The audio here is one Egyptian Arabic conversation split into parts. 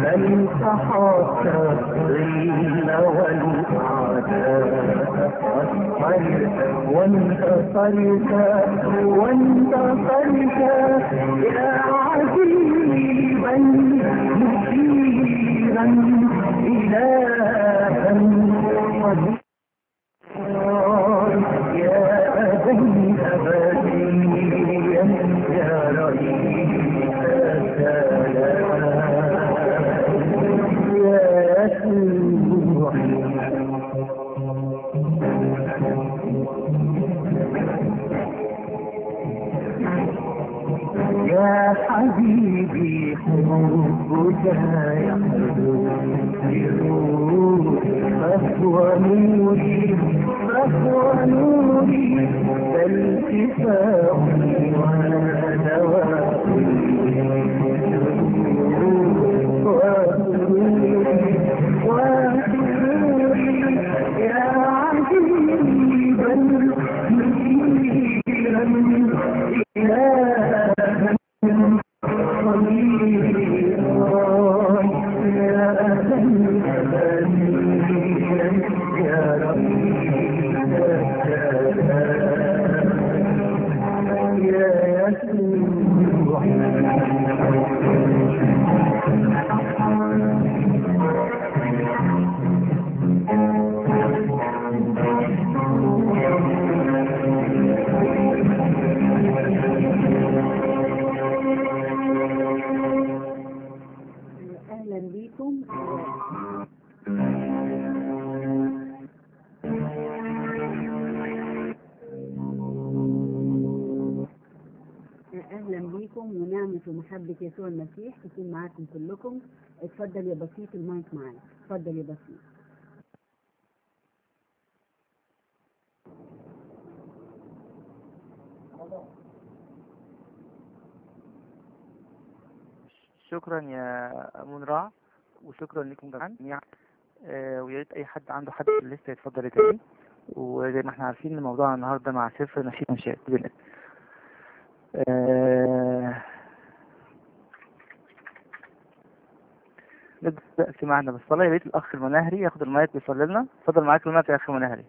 من تحط الظل والأعداء وانتصرت وانتصرت يا عزيزا مثيرا إلها يا أبي أبديا يا رئيس السلام يا يسوع يا حبيبي حبك يحلو فهو نوري فهو نوري بل شفاؤي ودوائي يا عجيبا مثيرا إلها اهلا بيكم اهلا بيكم ونعمة ومحبة يسوع المسيح تكون معاكم كلكم اتفضل يا بسيط المايك معاك اتفضل يا بسيط شكرا يا منرع وشكرا لكم جميعا آه، ويا ريت اي حد عنده حد لسه يتفضل تاني وزي ما احنا عارفين ان موضوع النهارده مع سفر نشيد انشاء بإذن آه، نبدأ سمعنا بالصلاة يا ريت الأخ المناهري ياخد المايك ويصلي لنا اتفضل معاك المايك يا أخ مناهري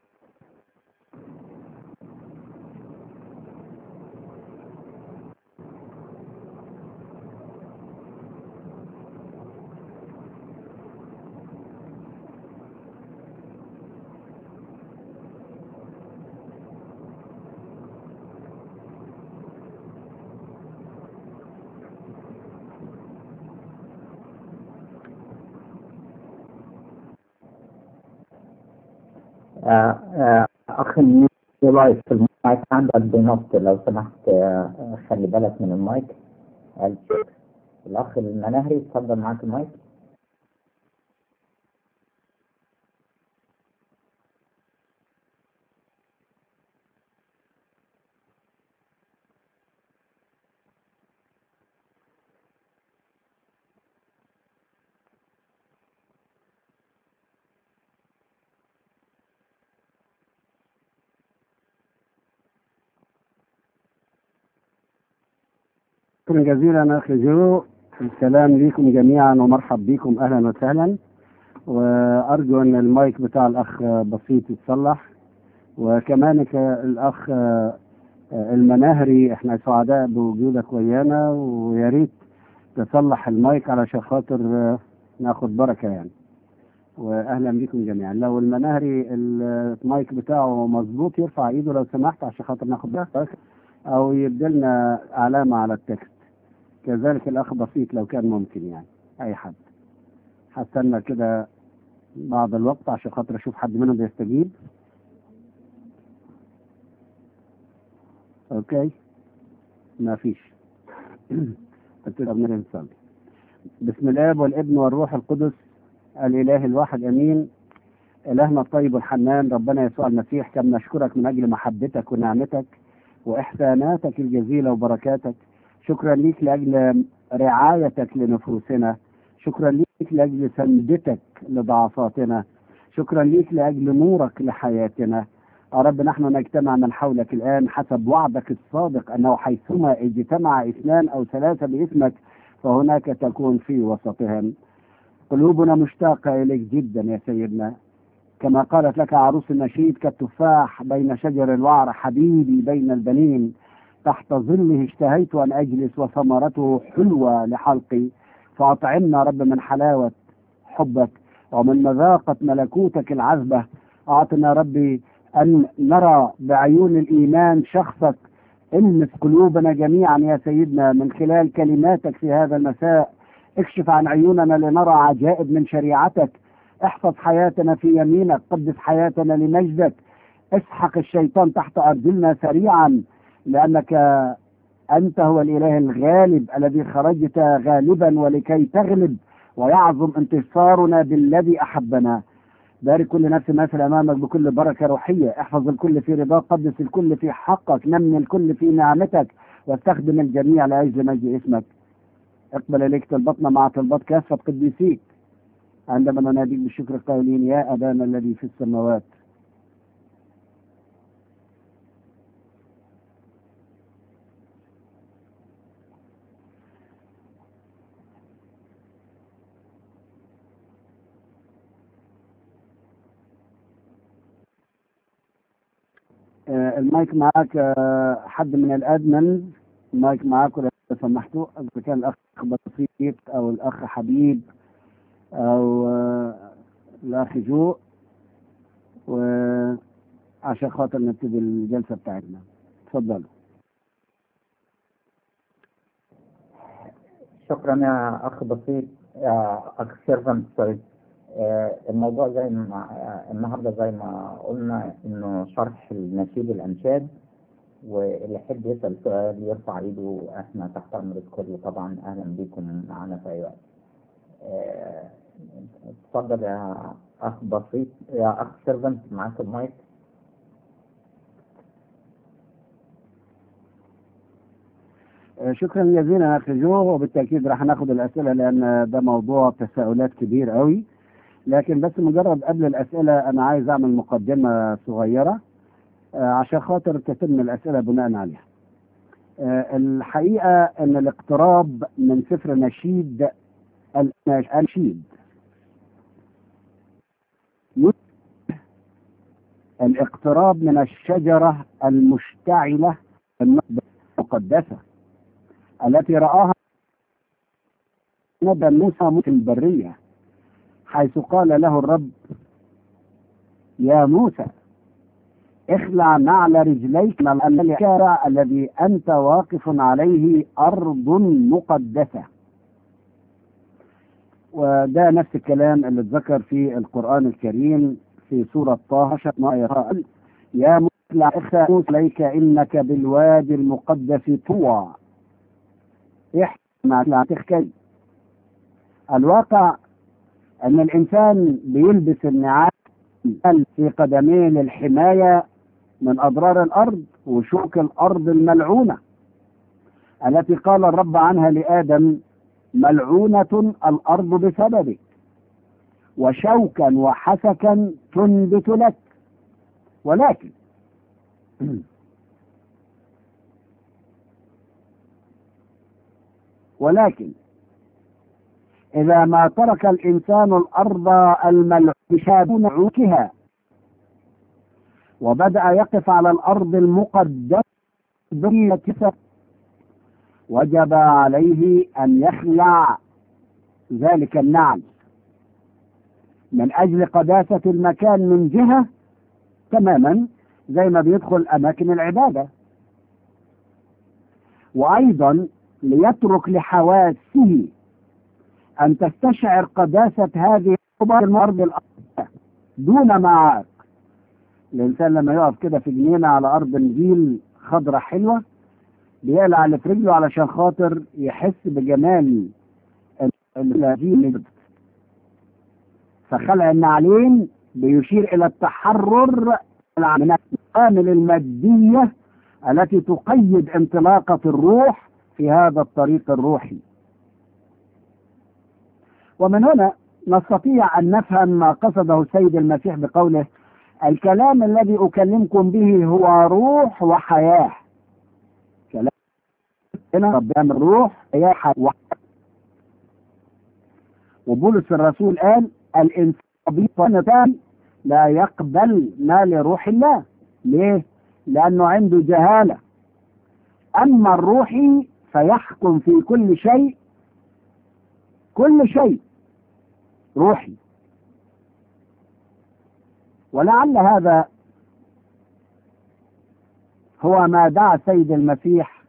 آه، آه، أخ لايف في المايك عندك بنط لو سمحت آه، خلي بالك من المايك ألف شكر. الأخ المناهري اتفضل معاك المايك شكرا جزيلا اخي جو السلام ليكم جميعا ومرحب بكم اهلا وسهلا وارجو ان المايك بتاع الاخ بسيط يتصلح وكمان ك- الاخ المناهري احنا سعداء بوجودك ويانا ويا ريت تصلح المايك علشان خاطر ناخد بركه يعني واهلا بكم جميعا لو المناهري المايك بتاعه مظبوط يرفع ايده لو سمحت عشان خاطر ناخد بركه او يديلنا علامه على التكست كذلك الاخ بسيط لو كان ممكن يعني اي حد هستنى كده بعض الوقت عشان خاطر اشوف حد منهم بيستجيب اوكي ما فيش تقدر نصلي بسم الاب والابن والروح القدس الاله الواحد امين الهنا الطيب الحنان ربنا يسوع المسيح كم نشكرك من اجل محبتك ونعمتك واحساناتك الجزيله وبركاتك شكرا ليك لاجل رعايتك لنفوسنا شكرا ليك لاجل سندتك لضعفاتنا شكرا ليك لاجل نورك لحياتنا يا رب نحن نجتمع من حولك الان حسب وعدك الصادق انه حيثما اجتمع اثنان او ثلاثه باسمك فهناك تكون في وسطهم قلوبنا مشتاقة إليك جدا يا سيدنا كما قالت لك عروس النشيد كالتفاح بين شجر الوعر حبيبي بين البنين تحت ظله اشتهيت أن أجلس وثمرته حلوة لحلقي فأطعمنا رب من حلاوة حبك ومن مذاقة ملكوتك العذبة أعطنا ربي أن نرى بعيون الإيمان شخصك المس قلوبنا جميعا يا سيدنا من خلال كلماتك في هذا المساء اكشف عن عيوننا لنرى عجائب من شريعتك احفظ حياتنا في يمينك قدس حياتنا لمجدك اسحق الشيطان تحت أرجلنا سريعا لأنك أنت هو الإله الغالب الذي خرجت غالبا ولكي تغلب ويعظم انتصارنا بالذي أحبنا بارك كل نفس مثل أمامك بكل بركة روحية احفظ الكل في رضاك قدس الكل في حقك نمي الكل في نعمتك واستخدم الجميع لأجل مجد اسمك اقبل إليك طلبتنا مع طلبات كافة قديسيك عندما نناديك بالشكر قائلين يا أبانا الذي في السماوات آه، المايك معاك آه، حد من الادمن المايك معاك ولا سمحتوا اذا كان الاخ بسيط او الاخ حبيب او آه، الاخ جو وعشان خاطر نبتدي الجلسه بتاعتنا اتفضلوا شكرا يا اخ بسيط يا اخ سيرفنت سوري آه، الموضوع زي ما آه، النهارده زي ما قلنا انه شرح النشيد الانشاد واللي يحب يسال سؤال يرفع ايده احنا تحت امر الكل طبعا اهلا بيكم معانا في اي وقت. آه، اتفضل يا اخ بسيط يا اخ سيرفنت معاك المايك آه، شكرا جزيلا يا اخي جو وبالتاكيد راح ناخد الاسئله لان ده موضوع تساؤلات كبير قوي لكن بس مجرد قبل الاسئله انا عايز اعمل مقدمه صغيره آه، عشان خاطر تتم الاسئله بناء عليها. آه، الحقيقه ان الاقتراب من سفر نشيد النشيد الاقتراب من الشجره المشتعله المقدسه التي رآها نبى موسى في البرية حيث قال له الرب يا موسى اخلع نعل رجليك من الكارع الذي أنت واقف عليه أرض مقدسة وده نفس الكلام اللي اتذكر في القرآن الكريم في سورة طه قال يا موسى اخلع عليك إنك بالوادي المقدس طوى احنا تخكي الواقع ان الانسان بيلبس النعال في قدميه للحمايه من اضرار الارض وشوك الارض الملعونه التي قال الرب عنها لادم ملعونه الارض بسببك وشوكا وحسكا تنبت لك ولكن ولكن إذا ما ترك الإنسان الأرض الملعوبة عوكها وبدأ يقف على الأرض المقدسة وجب عليه أن يخلع ذلك النعل من أجل قداسة المكان من جهة تماما زي ما بيدخل أماكن العبادة وأيضا ليترك لحواسه أن تستشعر قداسة هذه الأرض الأرض دون معاق الإنسان لما يقف كده في جنينة على أرض نجيل خضرة حلوة بيقلع اللي في رجله علشان خاطر يحس بجمال النجيل فخلع النعلين بيشير إلى التحرر من العوامل المادية التي تقيد انطلاقة الروح في هذا الطريق الروحي ومن هنا نستطيع أن نفهم ما قصده السيد المسيح بقوله الكلام الذي أكلمكم به هو روح وحياة كلام هنا رب يعمل روح حياة وحياة وبولس الرسول قال الإنسان لا يقبل ما لروح الله ليه؟ لأنه عنده جهالة أما الروحي فيحكم في كل شيء كل شيء روحي ولعل هذا هو ما دعا السيد المسيح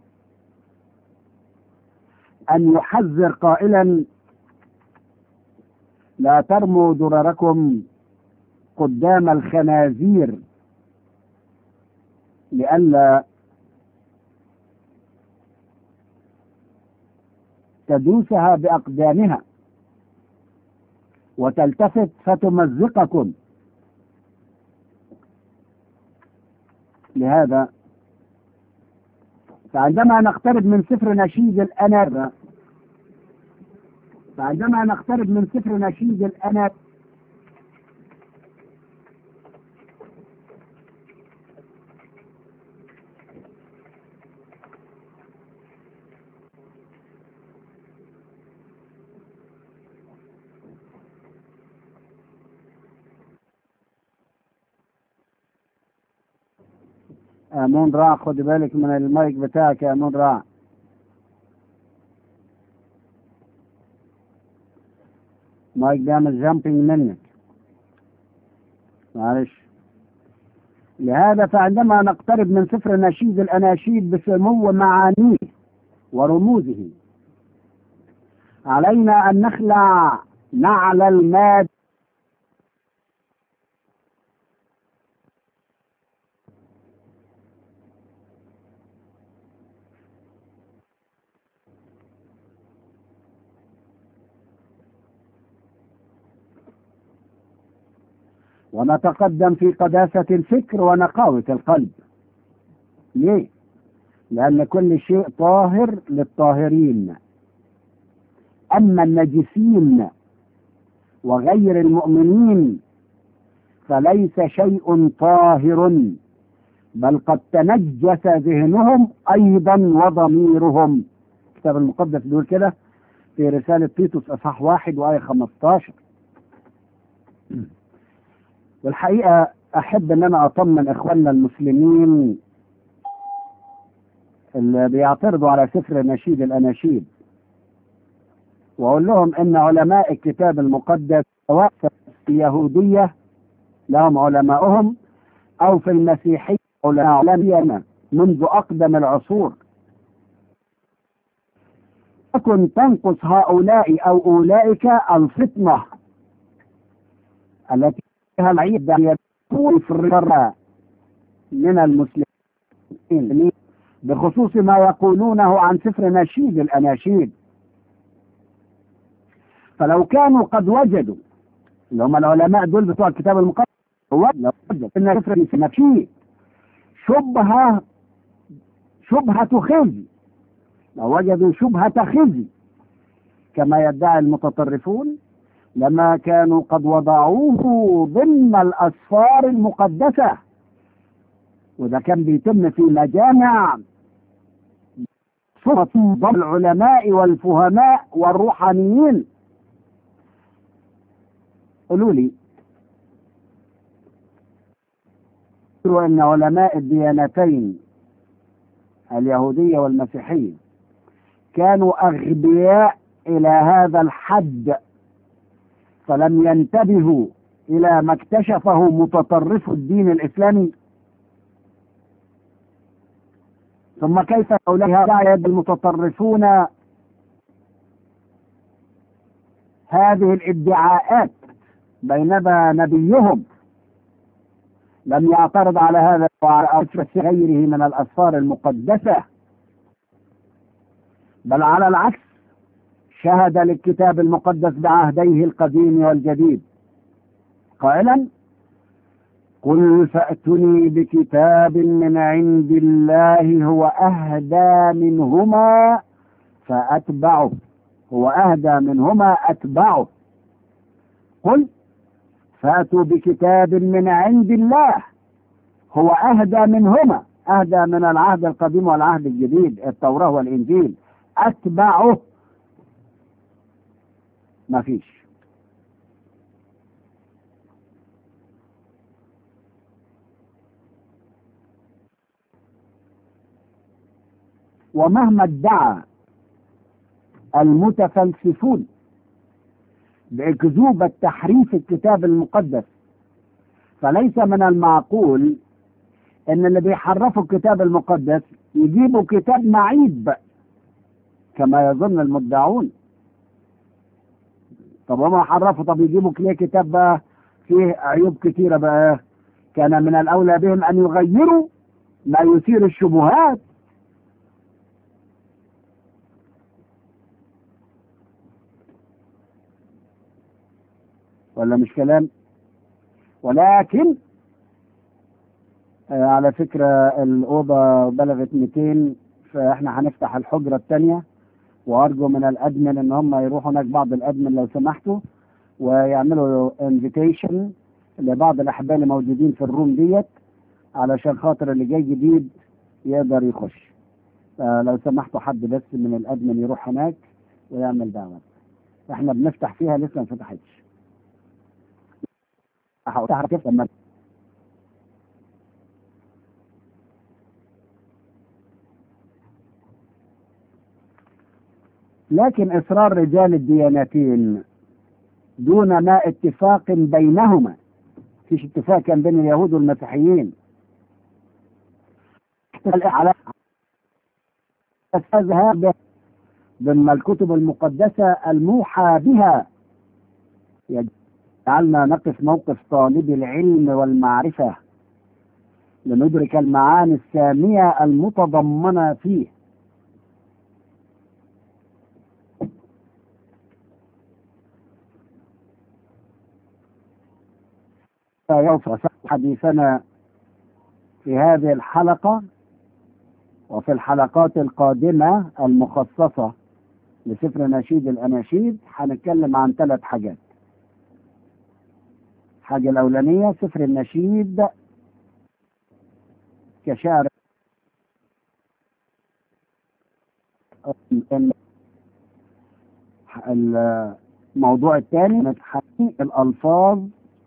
أن يحذر قائلا لا ترموا درركم قدام الخنازير لئلا تدوسها بأقدامها وتلتفت فتمزقكم لهذا فعندما نقترب من سفر نشيد الأناب فعندما نقترب من سفر نشيد الأناب امون راع خد بالك من المايك بتاعك يا امون راع مايك بيعمل جامبينج منك معلش لهذا فعندما نقترب من سفر نشيد الاناشيد بسمو معانيه ورموزه علينا ان نخلع نعل الماد ونتقدم في قداسة الفكر ونقاوة القلب ليه؟ لأن كل شيء طاهر للطاهرين أما النجسين وغير المؤمنين فليس شيء طاهر بل قد تنجس ذهنهم أيضا وضميرهم الكتاب المقدس بيقول كده في رسالة تيتوس أصحاح واحد وآية 15 والحقيقة أحب أن أنا أطمن إخواننا المسلمين اللي بيعترضوا على سفر نشيد الأناشيد وأقول لهم إن علماء الكتاب المقدس سواء في اليهودية لهم علماؤهم أو في المسيحية علماء منذ أقدم العصور تكن تنقص هؤلاء أو أولئك الفطنة التي فيها العيد يكون في الرقة من المسلمين بخصوص ما يقولونه عن سفر نشيد الأناشيد فلو كانوا قد وجدوا اللي هم العلماء دول بتوع الكتاب المقدس وجدوا ان سفر النشيد شبهة شبهة خزي لو وجدوا شبهة خزي كما يدعي المتطرفون لما كانوا قد وضعوه ضمن الأسفار المقدسة وده كان بيتم في مجامع صفة ضم العلماء والفهماء والروحانيين قولوا لي أن علماء الديانتين اليهودية والمسيحية كانوا أغبياء إلى هذا الحد فلم ينتبهوا إلى ما اكتشفه متطرف الدين الإسلامي ثم كيف أولئك يد المتطرفون هذه الادعاءات بينما نبيهم لم يعترض على هذا وعلى أسرة غيره من الأسفار المقدسة بل على العكس شهد للكتاب المقدس بعهديه القديم والجديد قائلا قل فأتني بكتاب من عند الله هو أهدى منهما فأتبعه هو أهدى منهما أتبعه قل فأتوا بكتاب من عند الله هو أهدى منهما أهدى من العهد القديم والعهد الجديد التوراة والإنجيل أتبعه ما فيش ومهما ادعى المتفلسفون بأكذوبة تحريف الكتاب المقدس فليس من المعقول ان اللي بيحرفوا الكتاب المقدس يجيبوا كتاب معيب كما يظن المدعون طب هما حرفوا طب يجيبوا ليه كتاب بقى فيه عيوب كتيرة بقى كان من الأولى بهم أن يغيروا ما يثير الشبهات ولا مش كلام ولكن آه، على فكرة الأوضة بلغت 200 فإحنا هنفتح الحجرة الثانية وأرجو من الأدمن إن هم يروحوا هناك بعض الأدمن لو سمحتوا ويعملوا انفيتيشن لبعض الأحباء اللي موجودين في الروم ديت علشان خاطر اللي جاي جديد يقدر يخش فلو سمحتوا حد بس من الأدمن يروح هناك ويعمل دعوة احنا بنفتح فيها لسه ما فتحتش هفتحها كيف لما لكن إصرار رجال الديانتين دون ما اتفاق بينهما فيش اتفاق كان بين اليهود والمسيحيين على أساس هذا ضمن الكتب المقدسة الموحى بها يجعلنا نقف موقف طالب العلم والمعرفة لندرك المعاني السامية المتضمنة فيه سيوصل حديثنا في هذه الحلقة وفي الحلقات القادمة المخصصة لسفر نشيد الأناشيد هنتكلم عن ثلاث حاجات الحاجة الأولانية سفر النشيد كشعر الموضوع الثاني نتحقيق الألفاظ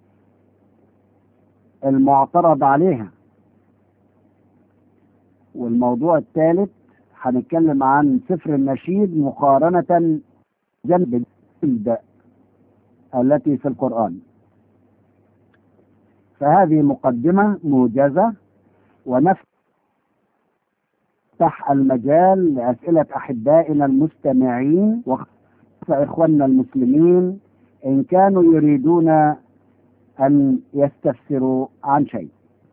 المعترض عليها والموضوع الثالث هنتكلم عن سفر النشيد مقارنة جنب الجلد التي في القرآن فهذه مقدمة موجزة ونفتح المجال لأسئلة أحبائنا المستمعين وإخواننا المسلمين إن كانوا يريدون أن يستفسروا عن شيء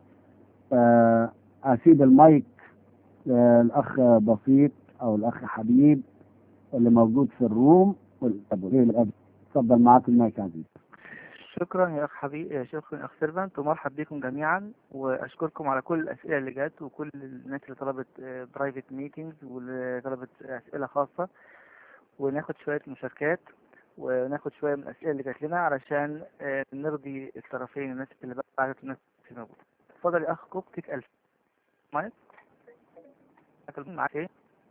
أسيب المايك للأخ بسيط أو الأخ حبيب اللي موجود في الروم تفضل معاك المايك عزيز شكرا يا اخ حبيب شكرا يا اخ سيرفنت ومرحب بكم جميعا واشكركم على كل الاسئله اللي جت وكل الناس اللي طلبت برايفت ميتينجز واللي طلبت اسئله خاصه وناخد شويه مشاركات وناخد شويه من الاسئله اللي جات لنا علشان آه، نرضي الطرفين الناس اللي بعتت والناس اللي موجوده اتفضل يا اخ كوبتك الف مايك معاك ايه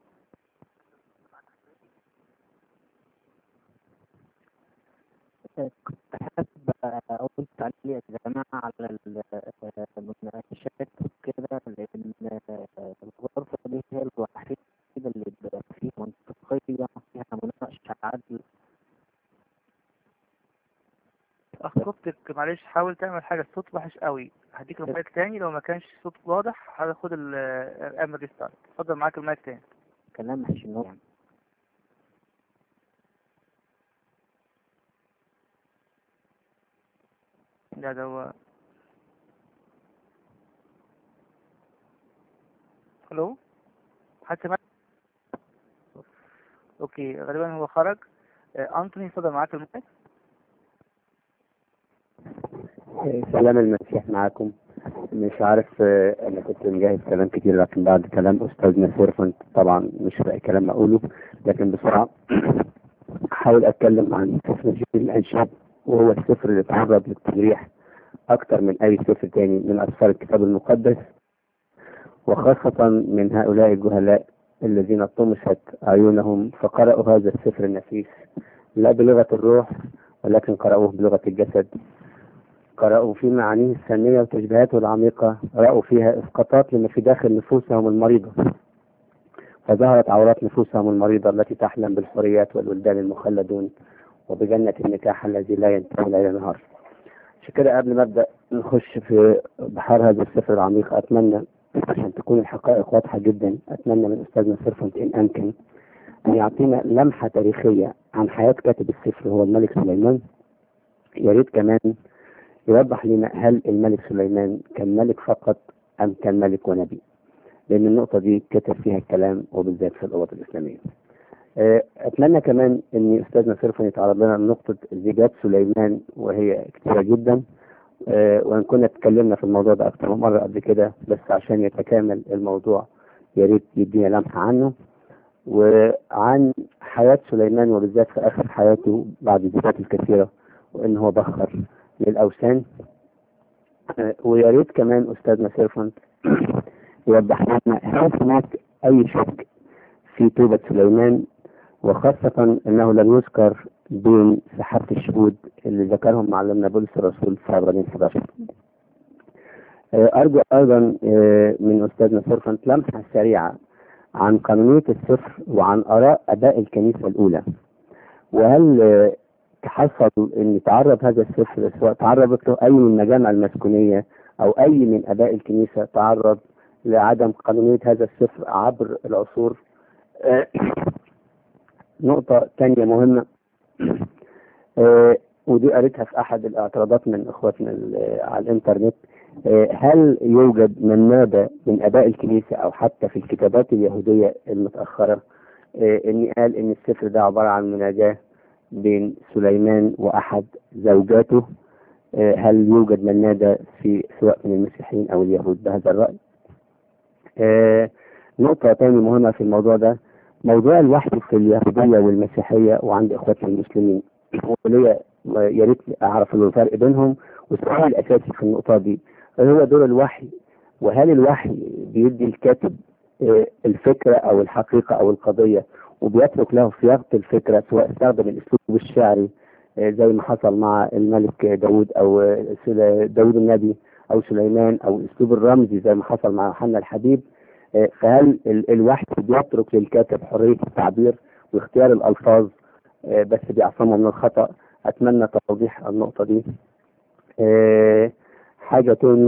كنت حابب أقول تعليق يا جماعة على المناقشات وكده لأن الغرفة دي هي الوحيدة اللي بيبقى فيها منطقية فيها مناقشة عادل اخ كوبتك معلش حاول تعمل حاجه الصوت وحش قوي هديك المايك تاني لو ما كانش الصوت واضح هاخد ال- اعمل ريستارت اتفضل معاك المايك تاني كلام مش إنه يعني لا ده هو الو حد سمع اوكي غالبا هو خرج آه، انتوني اتفضل معاك المايك سلام المسيح معاكم مش عارف آه، انا كنت مجهز كلام كتير لكن بعد كلام استاذنا سيرفنت طبعا مش لاقي كلام اقوله لكن بسرعه احاول اتكلم عن سفر نشيد الانشاد وهو السفر اللي تعرض للتجريح اكتر من اي سفر تاني من اسفار الكتاب المقدس وخاصة من هؤلاء الجهلاء الذين طمست أعينهم فقرأوا هذا السفر النفيس لا بلغة الروح ولكن قرأوه بلغة الجسد قرأوا في معانيه السامية وتشبيهاته العميقة رأوا فيها إسقاطات لما في داخل نفوسهم المريضة فظهرت عورات نفوسهم المريضة التي تحلم بالحريات والولدان المخلدون وبجنة النكاح الذي لا ينتهي ليل نهار عشان كده قبل ما أبدأ نخش في بحار هذا السفر العميق أتمنى عشان تكون الحقائق واضحة جدا أتمنى من أستاذنا سيرفنت إن أمكن أن يعطينا لمحة تاريخية عن حياة كاتب السفر هو الملك سليمان يا ريت كمان يوضح لنا هل الملك سليمان كان ملك فقط أم كان ملك ونبي لأن النقطة دي كتب فيها الكلام وبالذات في الأوض الإسلامية آه، أتمنى كمان أن أستاذنا سيرفن يتعرض لنا نقطة زيجات سليمان وهي كتيرة جدا آه، وإن كنا اتكلمنا في الموضوع ده أكتر من مرة قبل كده بس عشان يتكامل الموضوع يا ريت يدينا لمحة عنه وعن حياة سليمان وبالذات في آخر حياته بعد زيجات الكثيرة وإن هو بخر للأوثان آه، ويا ريت كمان أستاذنا سيرفنت يوضح لنا هل هناك أي شك في توبة سليمان وخاصة أنه لم يذكر بين سحابة الشهود اللي ذكرهم معلمنا بولس الرسول في عبرانيين 11 آه، أرجو أيضا آه، من أستاذنا سيرفنت لمحة سريعة عن قانونية السفر وعن آراء أباء الكنيسة الأولى وهل آه، تحصل ان تعرض هذا السفر سواء تعرضت له اي من المجامع المسكونيه او اي من اباء الكنيسه تعرض لعدم قانونيه هذا السفر عبر العصور آه، نقطه ثانيه مهمه آه، ودي قريتها في احد الاعتراضات من اخواتنا ال- على الانترنت آه، هل يوجد من نادى من اباء الكنيسه او حتى في الكتابات اليهوديه المتاخره آه، ان قال ان السفر ده عباره عن مناجاه بين سليمان وأحد زوجاته آه، هل يوجد من نادى في سواء من المسيحيين أو اليهود بهذا الرأي آه، نقطة تانية مهمة في الموضوع ده موضوع الوحي في اليهودية والمسيحية وعند إخواتنا المسلمين وليا يا ريت أعرف الفرق بينهم والسؤال الأساسي في النقطة دي هو دور الوحي وهل الوحي بيدي الكاتب آه، الفكرة أو الحقيقة أو القضية وبيترك له صياغة الفكرة سواء استخدم الأسلوب الشعري آه، زي ما حصل مع الملك داود أو آه، سل- داود النبي أو سليمان أو الأسلوب الرمزي زي ما حصل مع يوحنا الحبيب آه، فهل ال- الوحي بيترك للكاتب حرية التعبير واختيار الألفاظ آه، بس بيعصمه من الخطأ أتمنى توضيح النقطة دي آه، حاجة تاني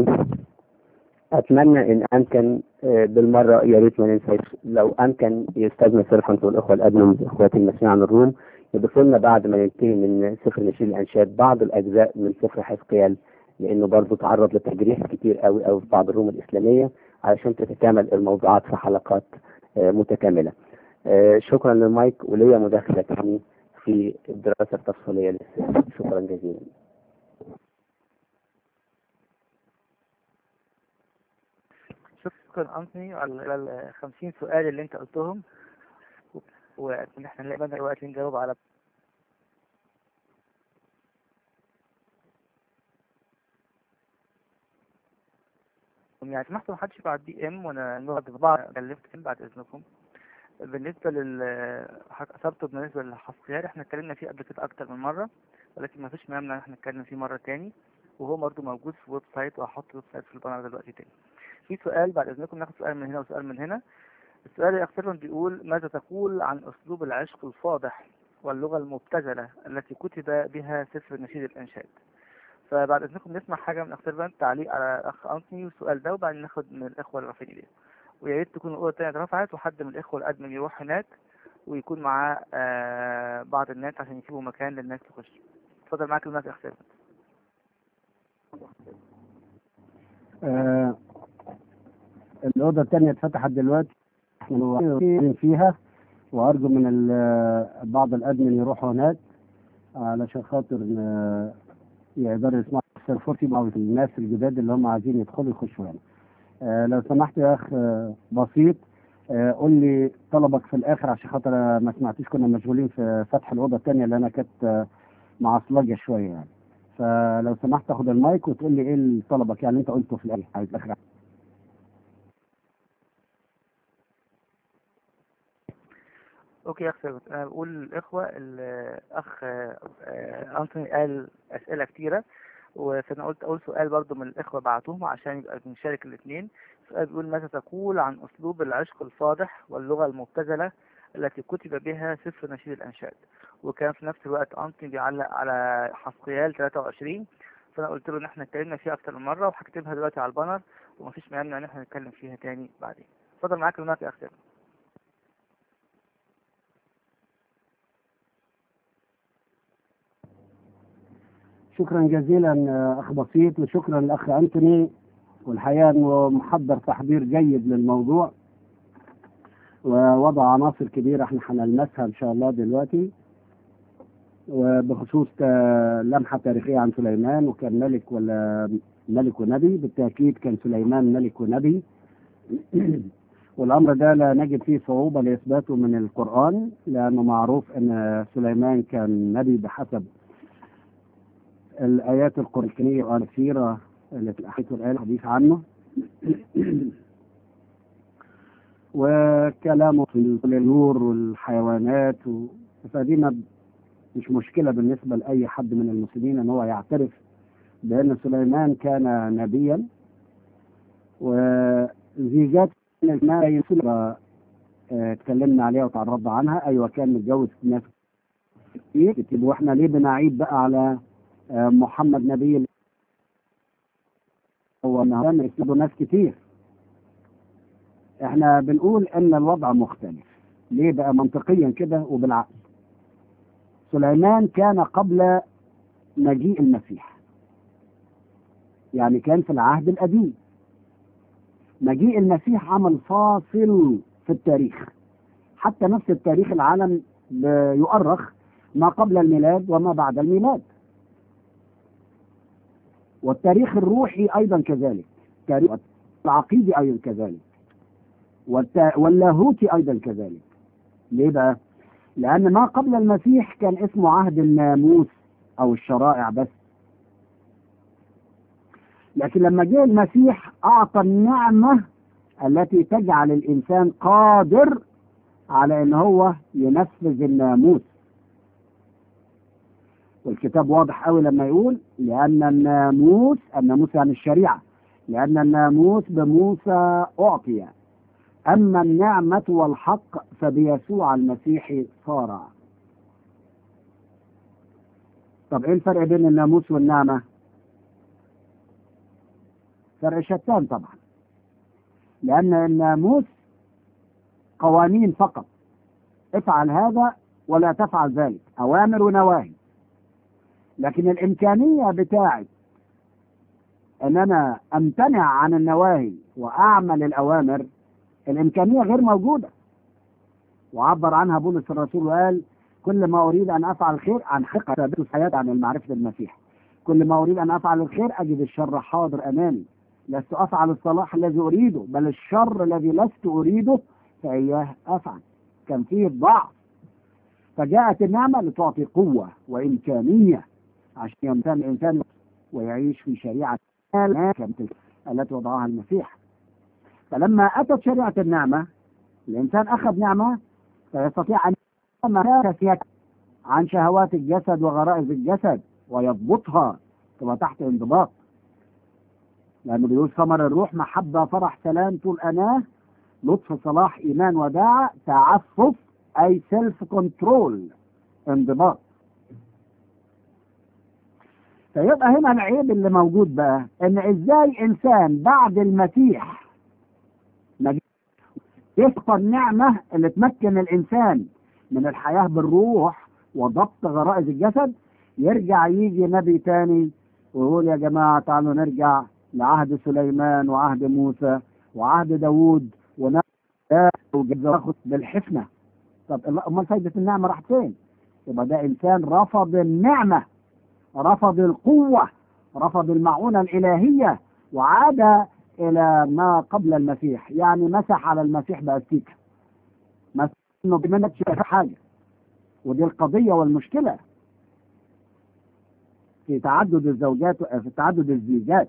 أتمنى إن أمكن آه، بالمرة يا ريت ما ننساش لو أمكن يستاذنا سيرفنت والإخوة الأدمن إخواتي المسؤولين عن الروم يضيفوا لنا بعد ما ننتهي من سفر نشيد الأنشاد بعض الأجزاء من سفر حزقيال لأنه برضه تعرض لتجريح كتير قوي قوي في بعض الروم الإسلامية علشان تتكامل الموضوعات في حلقات آه، متكاملة. آه، شكرا للمايك وليا مداخلة تاني في الدراسة التفصيلية للسفر شكرا جزيلا. شكرا أنتوني على ال 50 سؤال اللي أنت قلتهم وإن إحنا نلاقي بدل وقت نجاوب على يعني سمحتوا محدش يبعت دي ام وانا نقعد بعض كلمت بعد اذنكم بالنسبه لل اثرته بالنسبه للحصريات احنا اتكلمنا فيه قبل كده اكتر من مره ولكن ما فيش مانع ان احنا نتكلم فيه مره تاني وهو برضه موجود في ويب سايت وهحط ويب سايت في البانر دلوقتي تاني في سؤال بعد اذنكم ناخد سؤال من هنا وسؤال من هنا السؤال يختلف بيقول ماذا تقول عن اسلوب العشق الفاضح واللغه المبتذله التي كتب بها سفر نشيد الانشاد فبعد اذنكم نسمع حاجه من اخ سيرفنت تعليق على اخ انتوني والسؤال ده وبعدين ناخد من الاخوه اللي رافعين ايديهم ويا ريت تكون الاوضه الثانيه اترفعت وحد من الاخوه الادمن يروح هناك ويكون معاه آه بعض الناس عشان يسيبوا مكان للناس تخش اتفضل معاك المايك يا اخ سيرفنت آه، الأوضة الثانية اتفتحت دلوقتي احنا موجودين فيها وأرجو من ال- بعض الأدمن يروحوا هناك علشان خاطر آه، يقدروا يسمعوا السير فورتي أو الناس الجداد اللي هم عايزين يدخلوا يخشوا هنا. آه، لو سمحت يا أخ آه، بسيط آه، قول لي طلبك في الآخر عشان خاطر أنا ما سمعتوش كنا مشغولين في فتح الأوضة الثانية اللي أنا كانت آه، معصلجة شوية يعني. فلو سمحت تاخد المايك وتقول لي ايه طلبك يعني انت قلته في الاخر عايز اخر اوكي يا اخ ثابت انا بقول للاخوه الاخ آه، آه، انتوني قال اسئله كتيره وفانا قلت اول سؤال برضو من الاخوه بعتوهم عشان يبقى نشارك الاثنين سؤال بيقول ماذا تقول عن اسلوب العشق الفاضح واللغه المبتذله التي كتب بها سفر نشيد الانشاد وكان في نفس الوقت انتوني بيعلق على حسقيال 23 فانا قلت له ان احنا اتكلمنا فيها اكتر من مره وهكتبها دلوقتي على البانر ومفيش مانع ان احنا نتكلم فيها تاني بعدين اتفضل معاك المايك يا اخ ثابت شكرا جزيلا آه، اخ بسيط وشكرا الاخ انتوني والحقيقه انه محضر تحضير جيد للموضوع ووضع عناصر كبيره احنا هنلمسها ان شاء الله دلوقتي وبخصوص آه، لمحه تاريخيه عن سليمان وكان ملك ولا ملك ونبي بالتاكيد كان سليمان ملك ونبي والامر ده لا نجد فيه صعوبه لاثباته من القران لانه معروف ان سليمان كان نبي بحسب الآيات القرآنية والسيرة التي أحيت الآية الحديث عنه وكلامه في النور والحيوانات و... فدي ما مش مشكلة بالنسبة لأي حد من المسلمين أن هو يعترف بأن سليمان كان نبيا وزيجات ما ينسل اتكلمنا عليها وتعرضنا عنها أيوة كان متجوز ناس كتير واحنا ليه بنعيد بقى على آه، محمد نبي ال- هو كان يكتبوا ناس كتير احنا بنقول ان الوضع مختلف ليه بقى منطقيا كده وبالعقل سليمان كان قبل مجيء المسيح يعني كان في العهد القديم مجيء المسيح عمل فاصل في التاريخ حتى نفس التاريخ العالم يؤرخ ما قبل الميلاد وما بعد الميلاد والتاريخ الروحي ايضا كذلك التاريخ العقيدي ايضا كذلك والت... واللاهوتي ايضا كذلك ليه بقى؟ لان ما قبل المسيح كان اسمه عهد الناموس او الشرائع بس لكن لما جاء المسيح اعطى النعمه التي تجعل الانسان قادر على ان هو ينفذ الناموس والكتاب واضح قوي لما يقول لأن الناموس الناموس يعني الشريعة لأن الناموس بموسى أعطي أما النعمة والحق فبيسوع المسيح صار طب إيه الفرق بين الناموس والنعمة؟ فرق شتان طبعا لأن الناموس قوانين فقط افعل هذا ولا تفعل ذلك أوامر ونواهي لكن الإمكانية بتاعت أن أنا أمتنع عن النواهي وأعمل الأوامر الإمكانية غير موجودة وعبر عنها بولس الرسول وقال كل ما أريد أن أفعل الخير عن حقة ثابت الحياة عن المعرفة المسيح كل ما أريد أن أفعل الخير أجد الشر حاضر أمامي لست أفعل الصلاح الذي أريده بل الشر الذي لست أريده فإياه أفعل كان فيه ضعف فجاءت النعمة لتعطي قوة وإمكانية عشان يمتن الإنسان ويعيش في شريعة التي وضعها المسيح فلما أتت شريعة النعمة الإنسان أخذ نعمة فيستطيع أن يتمكن عن شهوات الجسد وغرائز الجسد ويضبطها تبقى تحت انضباط لأنه بيقول ثمر الروح محبة فرح سلام طول أناه لطف صلاح إيمان وداعة تعفف أي سيلف كنترول انضباط فيبقى هنا العيب اللي موجود بقى ان ازاي انسان بعد المسيح يفقد النعمة اللي تمكن الانسان من الحياة بالروح وضبط غرائز الجسد يرجع يجي نبي تاني ويقول يا جماعة تعالوا نرجع لعهد سليمان وعهد موسى وعهد داوود وناخد بالحفنة طب امال فايدة النعمة راحت فين؟ يبقى ده انسان رفض النعمة رفض القوة رفض المعونة الإلهية وعاد إلى ما قبل المسيح يعني مسح على المسيح بأستيكة مسح إنه بمنك شايف حاجة ودي القضية والمشكلة في تعدد الزوجات في تعدد الزيجات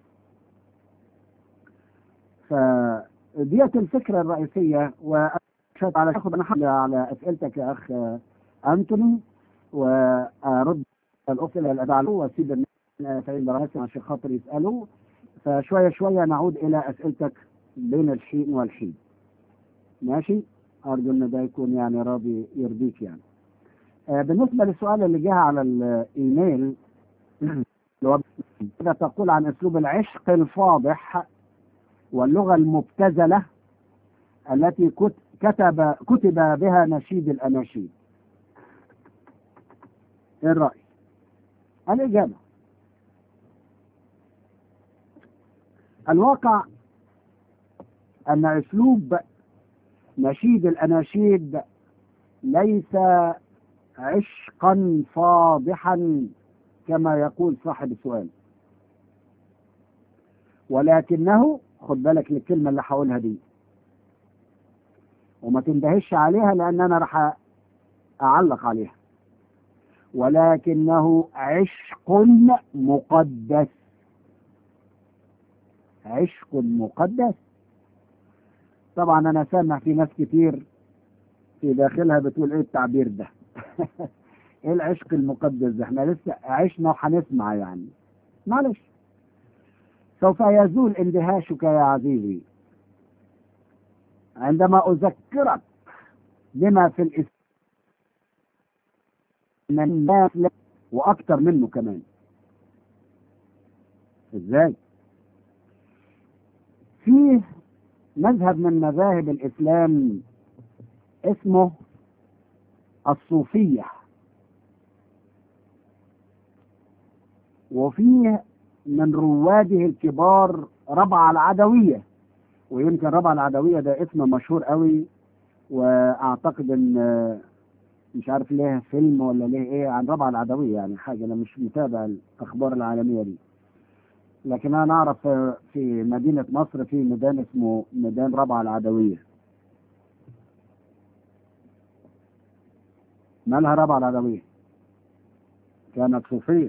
فديت الفكرة الرئيسية و شاط على اخد انا حد على اسئلتك يا اخ انتوني وارد الاسئله اللي ادعى واسيب الناس فإن براسي عشان خاطر يسالوا فشويه شويه نعود الى اسئلتك بين الحين والحين ماشي ارجو ان ده يكون يعني راضي يرضيك يعني آه بالنسبه للسؤال اللي جه على الايميل اللي هو ماذا تقول عن اسلوب العشق الفاضح واللغه المبتذله التي كت- كتب كتب بها نشيد الاناشيد ايه الراي الاجابه الواقع ان اسلوب نشيد الاناشيد ليس عشقا فاضحا كما يقول صاحب السؤال ولكنه خد بالك للكلمه اللي هقولها دي وما تندهش عليها لان انا راح اعلق عليها ولكنه عشق مقدس عشق مقدس طبعا انا سامع في ناس كتير في داخلها بتقول ايه التعبير ده ايه العشق المقدس ده احنا لسه عشنا وهنسمع يعني معلش سوف يزول اندهاشك يا عزيزي عندما اذكرك بما في الاسلام من الناس لا- واكثر منه كمان ازاي فيه مذهب من مذاهب الاسلام اسمه الصوفيه وفيه من رواده الكبار ربع العدويه ويمكن ربع العدويه ده اسم مشهور قوي واعتقد ان مش عارف ليه فيلم ولا ليه ايه عن ربع العدويه يعني حاجه انا مش متابع الاخبار العالميه دي لكن انا اعرف في مدينه مصر في ميدان اسمه ميدان ربع العدويه مالها ربع العدويه كانت صوفيه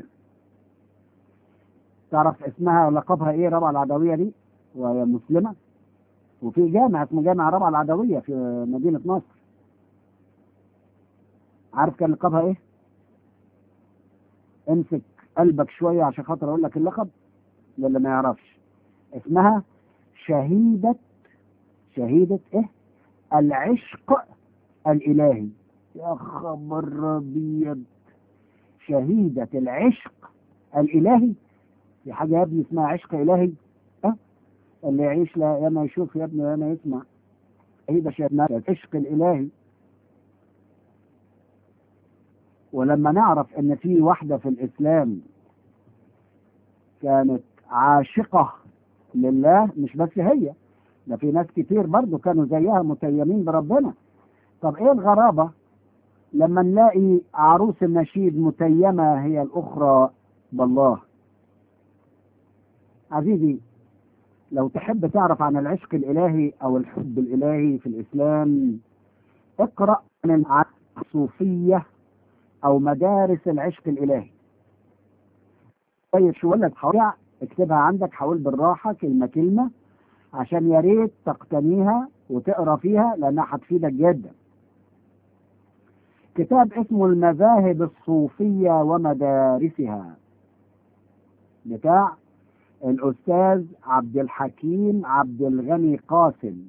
تعرف اسمها ولقبها ايه ربع العدويه دي وهي مسلمه وفي جامع اسمه جامع ربع العدويه في مدينه نصر عارف كان لقبها ايه؟ امسك قلبك شويه عشان خاطر اقول لك اللقب للي ما يعرفش اسمها شهيدة شهيدة ايه؟ العشق الالهي يا خبر ابيض شهيدة العشق الالهي في حاجة يا ابني اسمها عشق الهي اه اللي يعيش لا يا ما يشوف يا ابني يا ما يسمع هي ده شهادة العشق الالهي ولما نعرف ان في واحدة في الاسلام كانت عاشقة لله مش بس هي ده في ناس كتير برضو كانوا زيها متيمين بربنا طب ايه الغرابة لما نلاقي عروس النشيد متيمة هي الاخرى بالله عزيزي لو تحب تعرف عن العشق الالهي او الحب الالهي في الاسلام اقرأ من الصوفية او مدارس العشق الالهي طيب شو لك حوالي اكتبها عندك حاول بالراحة كلمة كلمة عشان يا ريت تقتنيها وتقرا فيها لانها هتفيدك جدا كتاب اسمه المذاهب الصوفية ومدارسها بتاع الأستاذ عبد الحكيم عبد الغني قاسم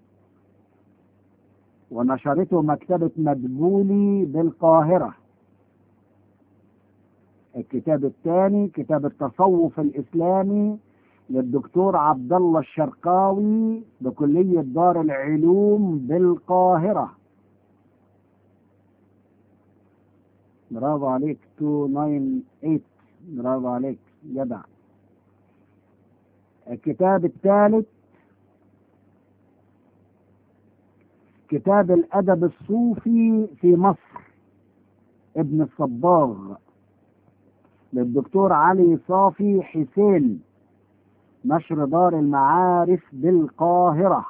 ونشرته مكتبة مدبولي بالقاهرة الكتاب الثاني كتاب التصوف الإسلامي للدكتور عبد الله الشرقاوي بكلية دار العلوم بالقاهرة برافو عليك 298 برافو عليك جدع الكتاب الثالث كتاب الأدب الصوفي في مصر ابن الصباغ للدكتور علي صافي حسين نشر دار المعارف بالقاهرة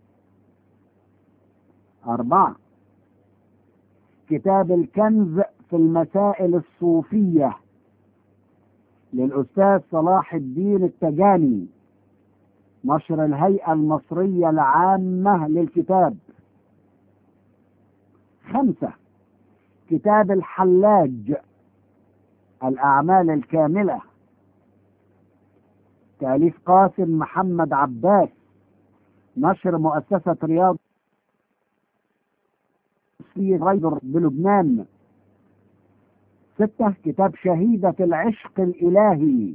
أربعة كتاب الكنز في المسائل الصوفية للأستاذ صلاح الدين التجاني نشر الهيئة المصرية العامة للكتاب خمسة كتاب الحلاج الأعمال الكاملة تأليف قاسم محمد عباس نشر مؤسسة رياض في غير بلبنان ستة كتاب شهيدة العشق الإلهي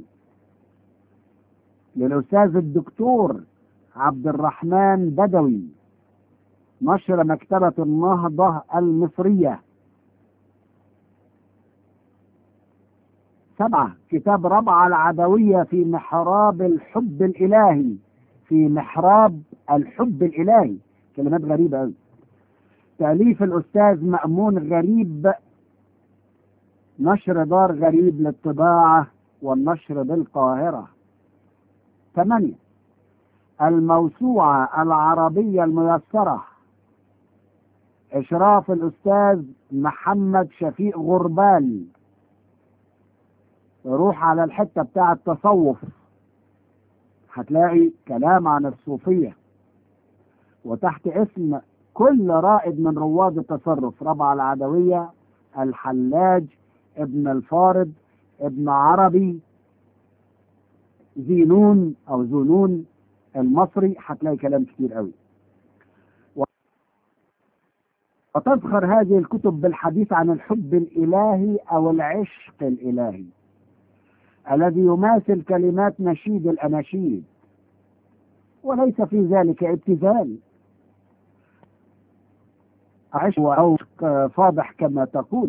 للأستاذ الدكتور عبد الرحمن بدوي نشر مكتبة النهضة المصرية سبعة كتاب ربعة العدوية في محراب الحب الإلهي في محراب الحب الإلهي كلمات غريبة أوي تأليف الأستاذ مأمون غريب نشر دار غريب للطباعة والنشر بالقاهرة ثمانية الموسوعة العربية الميسرة إشراف الأستاذ محمد شفيق غربال روح على الحتة بتاع التصوف هتلاقي كلام عن الصوفية وتحت اسم كل رائد من رواد التصرف ربع العدوية الحلاج ابن الفارض ابن عربي زينون او زنون المصري هتلاقي كلام كتير قوي وتذكر هذه الكتب بالحديث عن الحب الالهي او العشق الالهي الذي يماثل كلمات نشيد الاناشيد وليس في ذلك ابتذال عشق وعشق فاضح كما تقول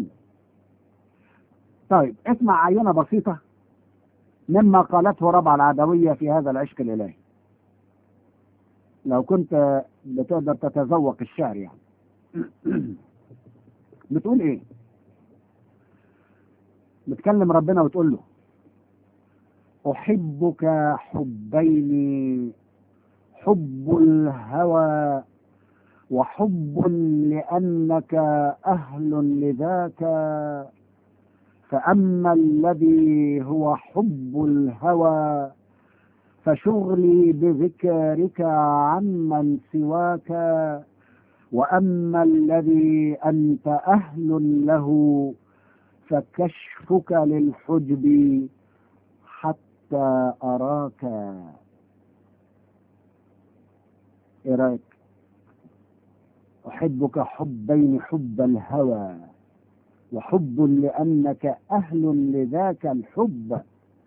طيب اسمع عينة بسيطة مما قالته ربع العدوية في هذا العشق الإلهي لو كنت بتقدر تتذوق الشعر يعني بتقول ايه بتكلم ربنا وتقول له أحبك حبين حب الهوى وحب لأنك أهل لذاك فأما الذي هو حب الهوى فشغلي بذكرك عمن سواك وأما الذي أنت أهل له فكشفك للحجب حتى أراك إيه رأيك؟ أحبك حبين حب الهوى وحب لأنك أهل لذاك الحب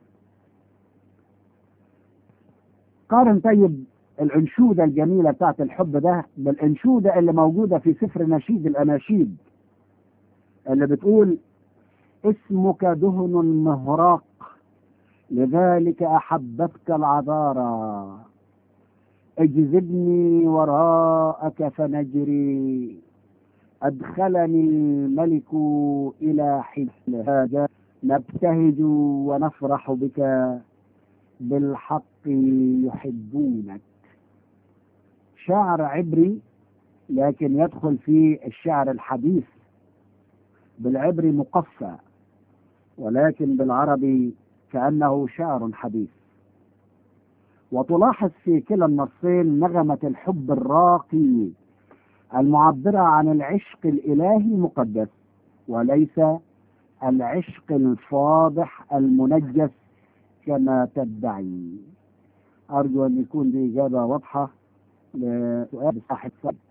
قارن طيب الأنشودة الجميلة بتاعت الحب ده بالأنشودة اللي موجودة في سفر نشيد الأناشيد اللي بتقول اسمك دهن مهراق لذلك أحبتك العذارى اجذبني وراءك فنجري أدخلني الملك إلى حفل نبتهج ونفرح بك بالحق يحبونك شعر عبري لكن يدخل في الشعر الحديث بالعبري مقفى ولكن بالعربي كأنه شعر حديث وتلاحظ في كلا النصين نغمة الحب الراقي المعبرة عن العشق الإلهي المقدس وليس العشق الفاضح المنجس كما تدعي أرجو أن يكون دي إجابة واضحة لسؤال صاحب سؤال